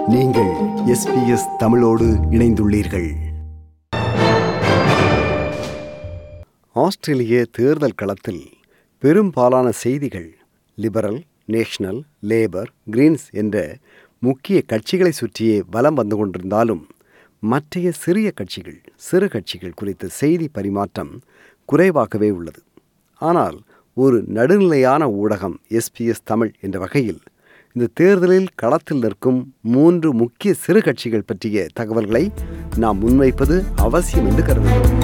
நீங்கள் எஸ்பிஎஸ் தமிழோடு இணைந்துள்ளீர்கள் ஆஸ்திரேலிய தேர்தல் களத்தில் பெரும்பாலான செய்திகள் லிபரல் நேஷனல் லேபர் கிரீன்ஸ் என்ற முக்கிய கட்சிகளை சுற்றியே வலம் வந்து கொண்டிருந்தாலும் மற்றைய சிறிய கட்சிகள் சிறு கட்சிகள் குறித்த செய்தி பரிமாற்றம் குறைவாகவே உள்ளது ஆனால் ஒரு நடுநிலையான ஊடகம் எஸ்பிஎஸ் தமிழ் என்ற வகையில் இந்த தேர்தலில் களத்தில் நிற்கும் மூன்று முக்கிய சிறு கட்சிகள் பற்றிய தகவல்களை நாம் முன்வைப்பது அவசியம் என்று கருதுகிறோம்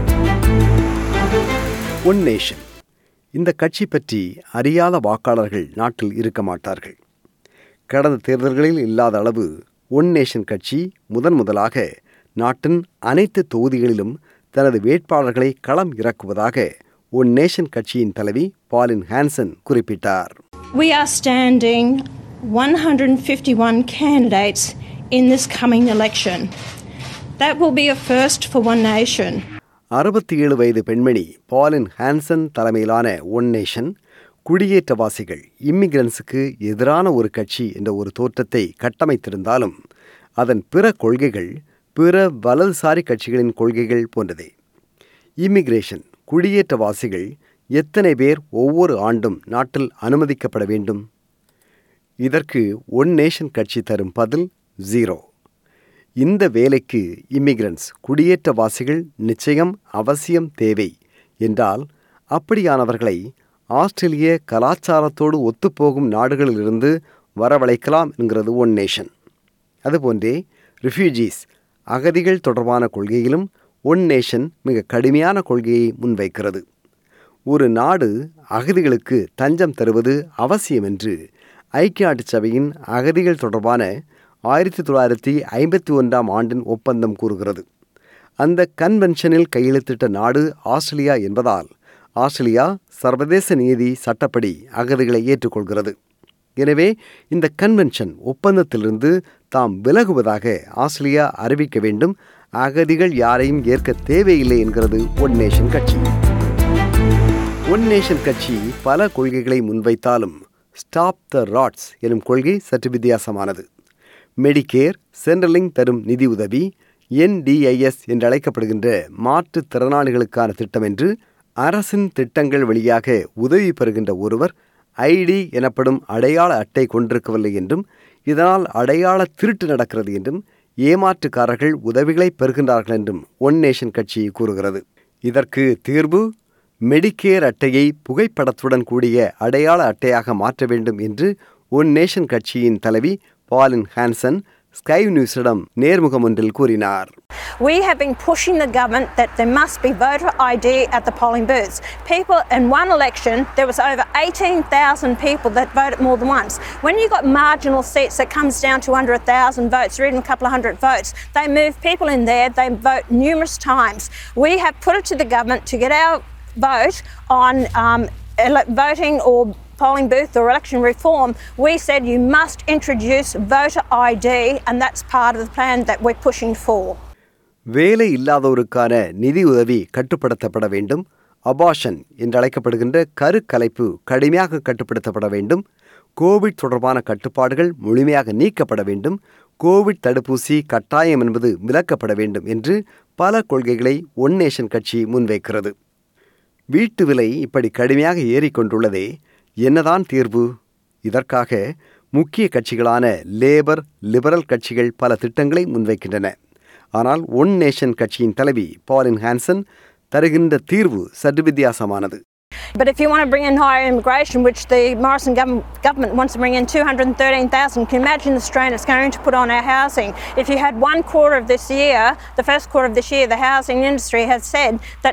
ஒன் நேஷன் இந்த கட்சி பற்றி அறியாத வாக்காளர்கள் நாட்டில் இருக்க மாட்டார்கள் கடந்த தேர்தல்களில் இல்லாத அளவு ஒன் நேஷன் கட்சி முதன் முதலாக நாட்டின் அனைத்து தொகுதிகளிலும் தனது வேட்பாளர்களை களம் இறக்குவதாக ஒன் நேஷன் கட்சியின் தலைவி பாலின் ஹான்சன் குறிப்பிட்டார் We are standing 151 candidates in this coming election. That will be a first for One Nation. அறுபத்தி ஏழு வயது பெண்மணி பாலின் ஹான்சன் தலைமையிலான ஒன் நேஷன் குடியேற்றவாசிகள் இம்மிகிரன்ஸுக்கு எதிரான ஒரு கட்சி என்ற ஒரு தோற்றத்தை கட்டமைத்திருந்தாலும் அதன் பிற கொள்கைகள் பிற வலதுசாரி கட்சிகளின் கொள்கைகள் போன்றதே இம்மிகிரேஷன் குடியேற்றவாசிகள் எத்தனை பேர் ஒவ்வொரு ஆண்டும் நாட்டில் அனுமதிக்கப்பட வேண்டும் இதற்கு ஒன் நேஷன் கட்சி தரும் பதில் ஜீரோ இந்த வேலைக்கு இம்மிகிரன்ஸ் குடியேற்றவாசிகள் நிச்சயம் அவசியம் தேவை என்றால் அப்படியானவர்களை ஆஸ்திரேலிய கலாச்சாரத்தோடு ஒத்துப்போகும் நாடுகளிலிருந்து வரவழைக்கலாம் என்கிறது ஒன் நேஷன் அதுபோன்றே ரிஃப்யூஜீஸ் அகதிகள் தொடர்பான கொள்கையிலும் ஒன் நேஷன் மிக கடுமையான கொள்கையை முன்வைக்கிறது ஒரு நாடு அகதிகளுக்கு தஞ்சம் தருவது அவசியம் என்று ஐக்கிய நாட்டுச் சபையின் அகதிகள் தொடர்பான ஆயிரத்தி தொள்ளாயிரத்தி ஐம்பத்தி ஒன்றாம் ஆண்டின் ஒப்பந்தம் கூறுகிறது அந்த கன்வென்ஷனில் கையெழுத்திட்ட நாடு ஆஸ்திரேலியா என்பதால் ஆஸ்திரேலியா சர்வதேச நீதி சட்டப்படி அகதிகளை ஏற்றுக்கொள்கிறது எனவே இந்த கன்வென்ஷன் ஒப்பந்தத்திலிருந்து தாம் விலகுவதாக ஆஸ்திரேலியா அறிவிக்க வேண்டும் அகதிகள் யாரையும் ஏற்க தேவையில்லை என்கிறது ஒன் நேஷன் கட்சி ஒன் நேஷன் கட்சி பல கொள்கைகளை முன்வைத்தாலும் ஸ்டாப் த ராட்ஸ் எனும் கொள்கை சற்று வித்தியாசமானது மெடிக்கேர் சென்ட்ரலிங் தரும் நிதி உதவி என்டிஐஎஸ் என்று அழைக்கப்படுகின்ற மாற்றுத் திறனாளிகளுக்கான திட்டம் என்று அரசின் திட்டங்கள் வழியாக உதவி பெறுகின்ற ஒருவர் ஐடி எனப்படும் அடையாள அட்டை கொண்டிருக்கவில்லை என்றும் இதனால் அடையாள திருட்டு நடக்கிறது என்றும் ஏமாற்றுக்காரர்கள் உதவிகளை பெறுகின்றார்கள் என்றும் ஒன் நேஷன் கட்சி கூறுகிறது இதற்கு தீர்வு மெடிக்கேர் அட்டையை புகைப்படத்துடன் கூடிய அடையாள அட்டையாக மாற்ற வேண்டும் என்று ஒன் நேஷன் கட்சியின் தலைவி பாலின் ஹான்சன் ஸ்கை நியூஸிடம் நேர்முகம் ஒன்றில் கூறினார் We have been pushing the government that there must be voter ID at the polling booths. People in one election, there was over 18,000 people that voted more than once. When you've got marginal seats that comes down to under a thousand votes or even a couple of hundred votes, they move people in there, they vote numerous times. We have put it to the government to get our vote on um, ele- voting or polling booth or election reform, we said you must introduce voter ID, and that's part of the plan that we're pushing for. வேலை இல்லாதோருக்கான நிதி உதவி கட்டுப்படுத்தப்பட வேண்டும் abortion என்று அழைக்கப்படுகின்ற கருக்கலைப்பு கடுமையாக கட்டுப்படுத்தப்பட வேண்டும் கோவிட் தொடர்பான கட்டுப்பாடுகள் முழுமையாக நீக்கப்பட வேண்டும் கோவிட் தடுப்பூசி கட்டாயம் என்பது விலக்கப்பட வேண்டும் என்று பல கொள்கைகளை ஒன் நேஷன் கட்சி முன்வைக்கிறது வீட்டு விலை இப்படி கடுமையாக ஏறிக்கொண்டுள்ளதே என்னதான் தீர்வு இதற்காக முக்கிய கட்சிகளான லேபர் லிபரல் கட்சிகள் பல திட்டங்களை முன்வைக்கின்றன ஆனால் ஒன் நேஷன் கட்சியின் தலைவி பாலின் ஹான்சன் தருகின்ற தீர்வு சற்று வித்தியாசமானது But if you want to bring in higher immigration, which the Morrison government, government wants to bring in 213,000, can you imagine the strain it's going to put on our housing? If you had one quarter of this year, the first quarter of this year, the housing industry has said that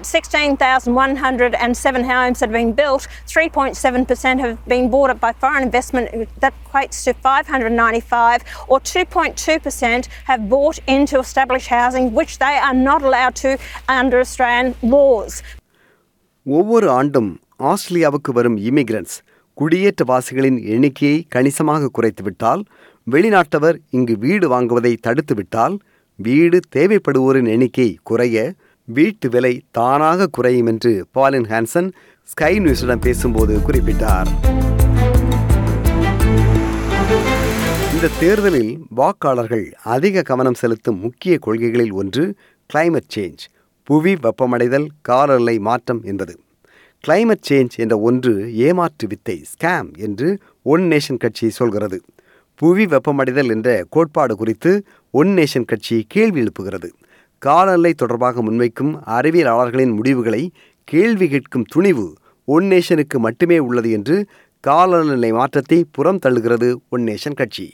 16,107 homes that have been built, 3.7% have been bought up by foreign investment. That equates to 595, or 2.2% have bought into established housing, which they are not allowed to under Australian laws. ஒவ்வொரு ஆண்டும் ஆஸ்திரேலியாவுக்கு வரும் இமிகிரன்ட்ஸ் குடியேற்றவாசிகளின் எண்ணிக்கையை கணிசமாக குறைத்துவிட்டால் வெளிநாட்டவர் இங்கு வீடு வாங்குவதை தடுத்துவிட்டால் வீடு தேவைப்படுவோரின் எண்ணிக்கை குறைய வீட்டு விலை தானாக குறையும் என்று பாலின் ஹான்சன் ஸ்கை நியூஸிடம் பேசும்போது குறிப்பிட்டார் இந்த தேர்தலில் வாக்காளர்கள் அதிக கவனம் செலுத்தும் முக்கிய கொள்கைகளில் ஒன்று climate சேஞ்ச் புவி வெப்பமடைதல் காலநிலை மாற்றம் என்பது climate சேஞ்ச் என்ற ஒன்று ஏமாற்று வித்தை ஸ்கேம் என்று ஒன் நேஷன் கட்சி சொல்கிறது புவி வெப்பமடைதல் என்ற கோட்பாடு குறித்து ஒன் நேஷன் கட்சி கேள்வி எழுப்புகிறது காலநிலை தொடர்பாக முன்வைக்கும் அறிவியலாளர்களின் முடிவுகளை கேள்வி கேட்கும் துணிவு ஒன் நேஷனுக்கு மட்டுமே உள்ளது என்று காலநிலை மாற்றத்தை புறம் தள்ளுகிறது ஒன் நேஷன் கட்சி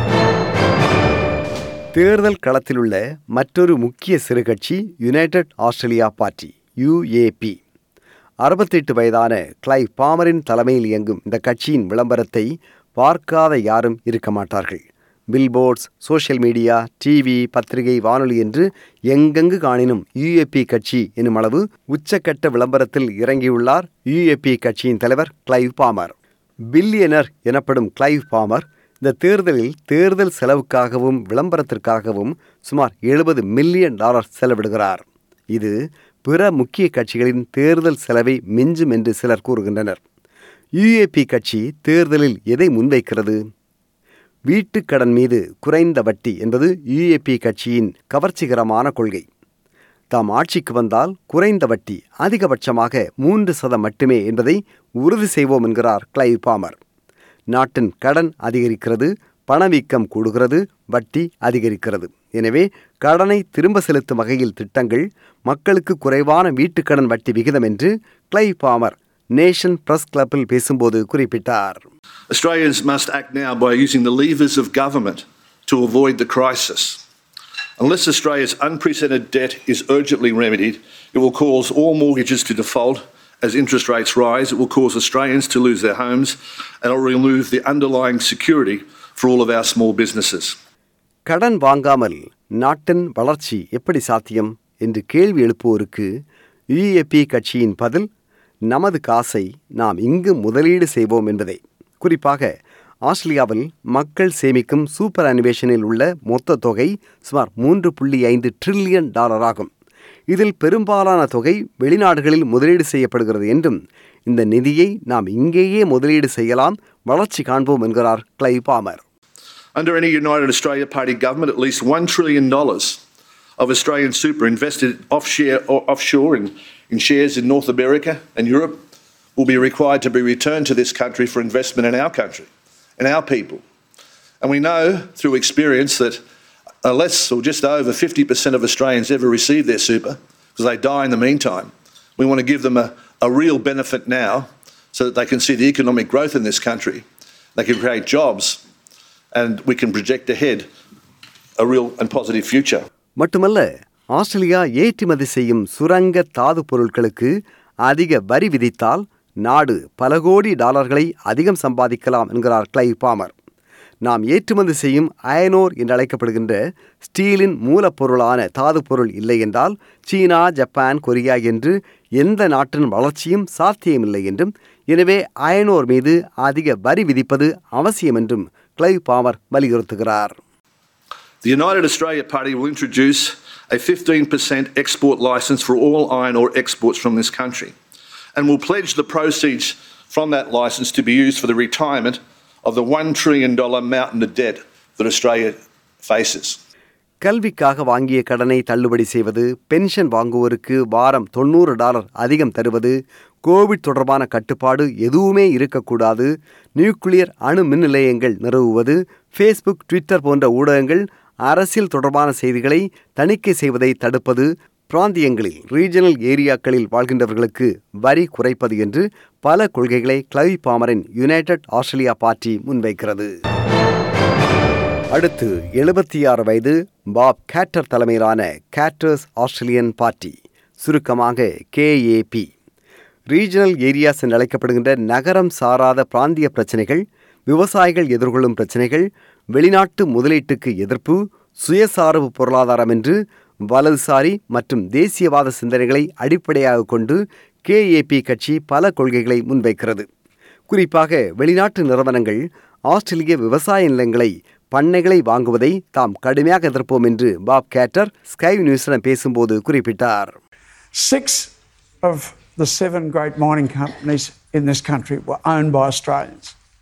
தேர்தல் களத்தில் உள்ள மற்றொரு முக்கிய சிறு கட்சி யுனைடெட் ஆஸ்திரேலியா பார்ட்டி யுஏபி அறுபத்தெட்டு வயதான கிளைவ் பாமரின் தலைமையில் இயங்கும் இந்த கட்சியின் விளம்பரத்தை பார்க்காத யாரும் இருக்க மாட்டார்கள் பில்போர்ட்ஸ் சோஷியல் மீடியா டிவி பத்திரிகை வானொலி என்று எங்கெங்கு காணினும் யுஏபி கட்சி எனும் அளவு உச்சக்கட்ட விளம்பரத்தில் இறங்கியுள்ளார் யுஏபி கட்சியின் தலைவர் கிளைவ் பாமர் பில்லியனர் எனப்படும் கிளைவ் பாமர் இந்த தேர்தலில் தேர்தல் செலவுக்காகவும் விளம்பரத்திற்காகவும் சுமார் எழுபது மில்லியன் டாலர் செலவிடுகிறார் இது பிற முக்கிய கட்சிகளின் தேர்தல் செலவை மிஞ்சும் என்று சிலர் கூறுகின்றனர் யுஏபி கட்சி தேர்தலில் எதை முன்வைக்கிறது வீட்டுக் கடன் மீது குறைந்த வட்டி என்பது யுஏபி கட்சியின் கவர்ச்சிகரமான கொள்கை தாம் ஆட்சிக்கு வந்தால் குறைந்த வட்டி அதிகபட்சமாக மூன்று சதம் மட்டுமே என்பதை உறுதி செய்வோம் என்கிறார் கிளைவ் பாமர் நாட்டின் கடன் அதிகரிக்கிறது பணவீக்கம் கூடுகிறது வட்டி அதிகரிக்கிறது எனவே கடனை திரும்ப செலுத்தும் வகையில் திட்டங்கள் மக்களுக்கு குறைவான வீட்டுக்கடன் வட்டி விகிதம் என்று கிளைவ் பாமர் நேஷன் பிரஸ் கிளப்பில் பேசும்போது குறிப்பிட்டார் Australians must act now by using the levers of government to avoid the crisis. Unless Australia's unprecedented debt is urgently remedied, it will cause all mortgages to default. As interest rates rise, it will cause Australians to lose their homes and it will remove the underlying security for all of our small businesses. கடன் வாங்காமல் நாட்டின் வளர்ச்சி எப்படி சாத்தியம் என்று கேள்வி எழுப்புவோருக்கு UAP கட்சியின் பதில் நமது காசை நாம் இங்கு முதலீடு செய்வோம் என்பதே குறிப்பாக ஆஸ்திரேலியாவில் மக்கள் சேமிக்கும் சூப்பர் அனிவேஷனில் உள்ள மொத்த தொகை சுமார் மூன்று புள்ளி ஐந்து ட்ரில்லியன் டாலர் ஆகும் இதில் பெரும்பாலான தொகை வெளிநாடுகளில் முதலீடு செய்யப்படுகிறது என்றும் இந்த நிதியை நாம் இங்கேயே முதலீடு செய்யலாம் வளர்ச்சி காண்போம் என்கிறார் Clive Palmer Under any United Australia Party government, at least $1 trillion of Australian super invested offshore, or offshore in, in shares in North America and Europe will be required to be returned to this country for investment in our country and our people. And we know through experience that unless or just over 50% of Australians ever receive their super, because they die in the meantime, we want to give them a, a real benefit now so that they can see the economic growth in this country, they can create jobs, and we can project ahead a real and positive future. மட்டுமல்ல Australia ஏற்றுமதி செய்யும் சுரங்க தாது பொருட்களுக்கு அதிக வரி விதித்தால் நாடு பல கோடி டாலர்களை அதிகம் சம்பாதிக்கலாம் என்கிறார் கிளைவ் பாமர் நாம் ஏற்றுமதி செய்யும் அயனோர் என்று அழைக்கப்படுகின்ற ஸ்டீலின் மூலப்பொருளான தாது பொருள் இல்லை என்றால் சீனா ஜப்பான் கொரியா என்று எந்த நாட்டின் வளர்ச்சியும் சாத்தியமில்லை என்றும் எனவே அயனோர் மீது அதிக வரி விதிப்பது அவசியம் என்றும் கிளைவ் பாமர் வலியுறுத்துகிறார் The United Australia Party will introduce a 15% export licence for all iron ore exports from this country and will pledge the proceeds from that licence to be used for the retirement of the $1 trillion mountain of debt that Australia faces. கல்விக்காக வாங்கிய கடனை தள்ளுபடி செய்வது pension வாங்குவோருக்கு வாரம் தொண்ணூறு dollar அதிகம் தருவது Covid தொடர்பான கட்டுப்பாடு எதுவுமே இருக்கக்கூடாது நியூக்ளியர் அணு மின் நிலையங்கள் நிறுவுவது ஃபேஸ்புக் ட்விட்டர் போன்ற ஊடகங்கள் அரசியல் தொடர்பான செய்திகளை தணிக்கை செய்வதை தடுப்பது பிராந்தியங்களில் ரீஜனல் ஏரியாக்களில் வாழ்கின்றவர்களுக்கு வரி குறைப்பது என்று பல கொள்கைகளை கிளவி பாமரின் யுனைடெட் ஆஸ்திரேலியா பார்ட்டி முன்வைக்கிறது அடுத்து எழுபத்தி ஆறு வயது பாப் கேட்டர் தலைமையிலான கேட்டர்ஸ் ஆஸ்திரேலியன் பார்ட்டி சுருக்கமாக கேஏபி ரீஜனல் ஏரியாஸ் என்று அழைக்கப்படுகின்ற நகரம் சாராத பிராந்திய பிரச்சனைகள் விவசாயிகள் எதிர்கொள்ளும் பிரச்சனைகள் வெளிநாட்டு முதலீட்டுக்கு எதிர்ப்பு சுயசார்பு பொருளாதாரம் என்று வலதுசாரி மற்றும் தேசியவாத சிந்தனைகளை அடிப்படையாக கொண்டு கேஏபி கட்சி பல கொள்கைகளை முன்வைக்கிறது குறிப்பாக வெளிநாட்டு நிறுவனங்கள் ஆஸ்திரேலிய விவசாய நிலங்களை பண்ணைகளை வாங்குவதை தாம் கடுமையாக எதிர்ப்போம் என்று பாப் கேட்டர் ஸ்கை நியூஸிடம் பேசும்போது குறிப்பிட்டார் Six of the seven great mining companies in this country were owned by Australians.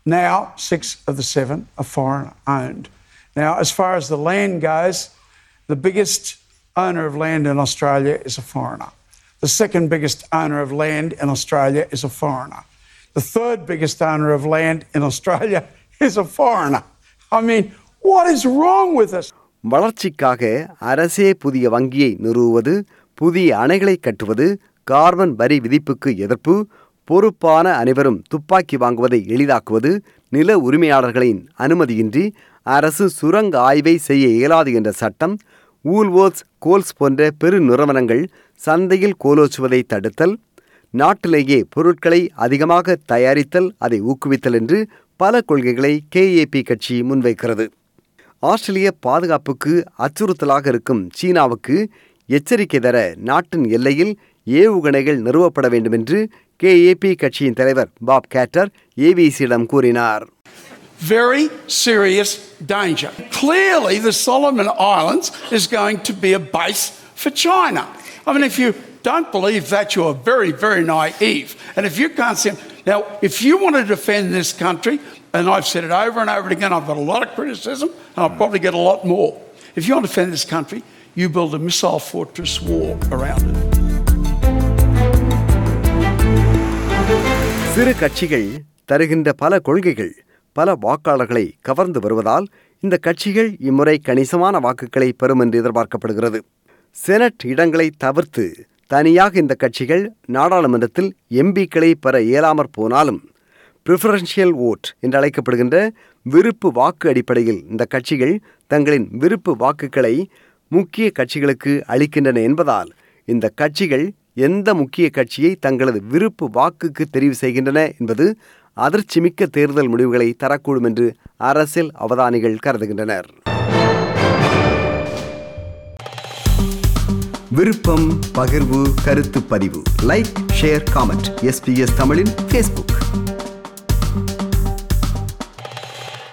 Now, six of the seven are foreign owned. Now, as far as the land goes, the biggest owner of land in Australia is a foreigner. The second biggest owner of land in Australia is a foreigner. The third biggest owner of land in Australia is a foreigner. I mean, what is wrong with us? வளர்ச்சிக்காக அரசே புதிய வங்கியை நிறுவுவது புதிய அணைகளை கட்டுவது carbon வரி விதிப்புக்கு எதிர்ப்பு பொறுப்பான அனைவரும் துப்பாக்கி வாங்குவதை எளிதாக்குவது நில உரிமையாளர்களின் அனுமதியின்றி அரசு சுரங்க ஆய்வை செய்ய இயலாது என்ற சட்டம் ஊல்வோர்ஸ் கோல்ஸ் போன்ற பெரு நிறுவனங்கள் சந்தையில் கோலோச்சுவதை தடுத்தல் நாட்டிலேயே பொருட்களை அதிகமாக தயாரித்தல் அதை ஊக்குவித்தல் என்று பல கொள்கைகளை கேஏபி கட்சி முன்வைக்கிறது ஆஸ்திரேலிய பாதுகாப்புக்கு அச்சுறுத்தலாக இருக்கும் சீனாவுக்கு எச்சரிக்கை தர நாட்டின் எல்லையில் ஏவுகணைகள் நிறுவப்பட வேண்டும் என்று கேஏபி கட்சியின் தலைவர் பாப் கேட்டர் ஏபிசியிடம் கூறினார் Very serious danger. Clearly, the Solomon Islands is going to be a base for China. I mean, if you don't believe that, you're very, very naive. And if you can't see. Now, if you want to defend this country, and I've said it over and over again, I've got a lot of criticism, and I'll probably get a lot more. If you want to defend this country, you build a missile fortress wall around it. சிறு கட்சிகள் தருகின்ற பல கொள்கைகள் பல வாக்காளர்களை கவர்ந்து வருவதால் இந்த கட்சிகள் இம்முறை கணிசமான வாக்குகளை பெறும் என்று எதிர்பார்க்கப்படுகிறது செனட் இடங்களை தவிர்த்து தனியாக இந்த கட்சிகள் நாடாளுமன்றத்தில் எம்பிக்களை பெற இயலாமற் போனாலும் ப்ரிஃபரன்ஷியல் ஓட் என்று அழைக்கப்படுகின்ற விருப்பு வாக்கு அடிப்படையில் இந்த கட்சிகள் தங்களின் விருப்பு வாக்குகளை முக்கிய கட்சிகளுக்கு அளிக்கின்றன என்பதால் இந்த கட்சிகள் எந்த முக்கிய கட்சியை தங்களது விருப்பு வாக்குக்கு தெரிவு செய்கின்றன என்பது அதிர்ச்சிமிக்க தேர்தல் முடிவுகளை தரக்கூடும் என்று அரசியல் அவதானிகள் கருதுகின்றனர் விருப்பம் பகிர்வு கருத்து பதிவு லைக் ஷேர் காமெண்ட் எஸ்பிஎஸ் தமிழின் ஃபேஸ்புக்